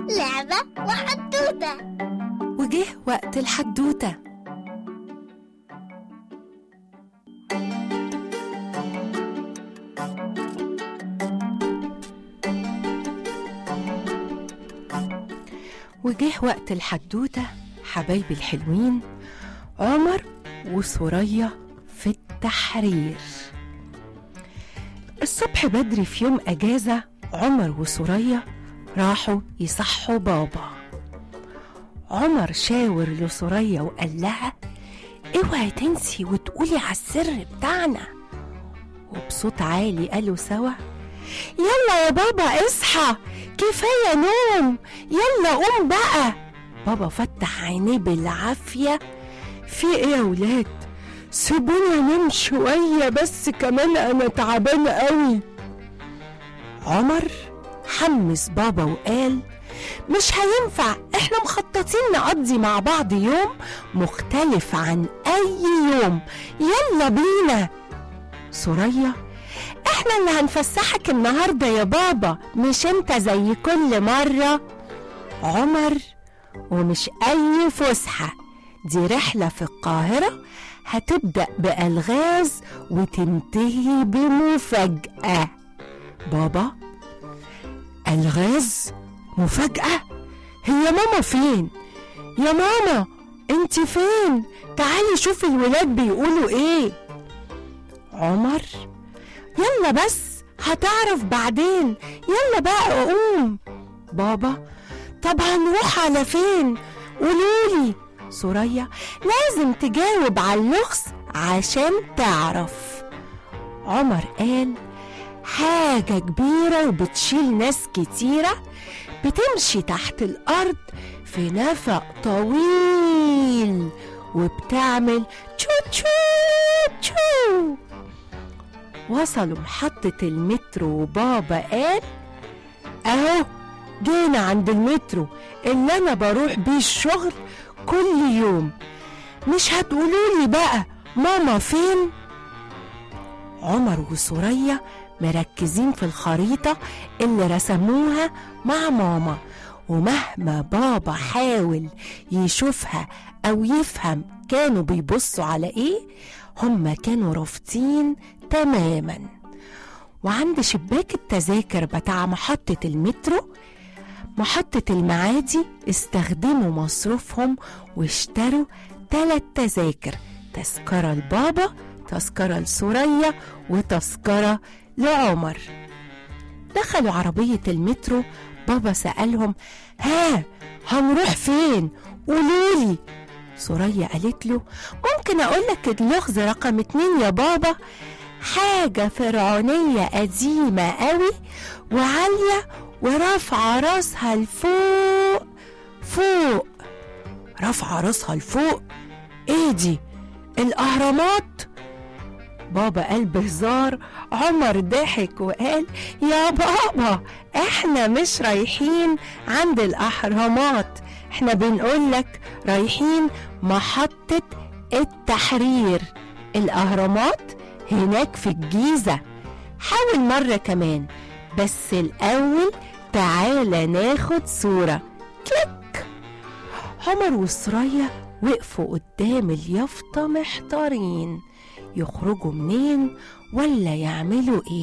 لعبة وحدوتة وجه وقت الحدوتة وجه وقت الحدوتة حبايبي الحلوين عمر وسوريا في التحرير الصبح بدري في يوم أجازة عمر وسوريا راحوا يصحوا بابا عمر شاور لسوريا وقال لها اوعي تنسي وتقولي على السر بتاعنا وبصوت عالي قالوا سوا يلا يا بابا اصحى كفاية نوم يلا قوم بقى بابا فتح عينيه بالعافية في ايه يا ولاد سيبوني انام شوية بس كمان انا تعبان قوي عمر حمس بابا وقال مش هينفع احنا مخططين نقضي مع بعض يوم مختلف عن اي يوم يلا بينا سوريا احنا اللي هنفسحك النهارده يا بابا مش انت زي كل مره عمر ومش اي فسحه دي رحله في القاهره هتبدا بالغاز وتنتهي بمفاجاه بابا الغاز مفاجاه هي ماما فين يا ماما انت فين تعالي شوفي الولاد بيقولوا ايه عمر يلا بس هتعرف بعدين يلا بقى قوم بابا طب هنروح على فين قولولي سوريا لازم تجاوب على اللغز عشان تعرف عمر قال حاجة كبيرة وبتشيل ناس كتيرة بتمشي تحت الأرض في نفق طويل وبتعمل تشو تشو تشو وصلوا محطة المترو وبابا قال أهو جينا عند المترو اللي أنا بروح بيه الشغل كل يوم مش هتقولولي بقى ماما فين؟ عمر وسوريا مركزين في الخريطة اللي رسموها مع ماما ومهما بابا حاول يشوفها أو يفهم كانوا بيبصوا على إيه هما كانوا رافضين تماما وعند شباك التذاكر بتاع محطة المترو محطة المعادي استخدموا مصروفهم واشتروا تلات تذاكر تذكرة لبابا تذكرة لسوريا وتذكرة لعمر دخلوا عربية المترو بابا سألهم ها هنروح فين قولولي سوريا قالت له ممكن أقول لك اللغز رقم اتنين يا بابا حاجة فرعونية قديمة قوي وعالية ورافعة راسها لفوق فوق رافعة راسها لفوق ايه دي الأهرامات بابا قال بهزار عمر ضحك وقال يا بابا احنا مش رايحين عند الأهرامات احنا بنقولك رايحين محطة التحرير الأهرامات هناك في الجيزة حاول مرة كمان بس الأول تعالى ناخد صورة كليك عمر وسرية وقفوا قدام اليافطة محتارين يخرجوا منين ولا يعملوا ايه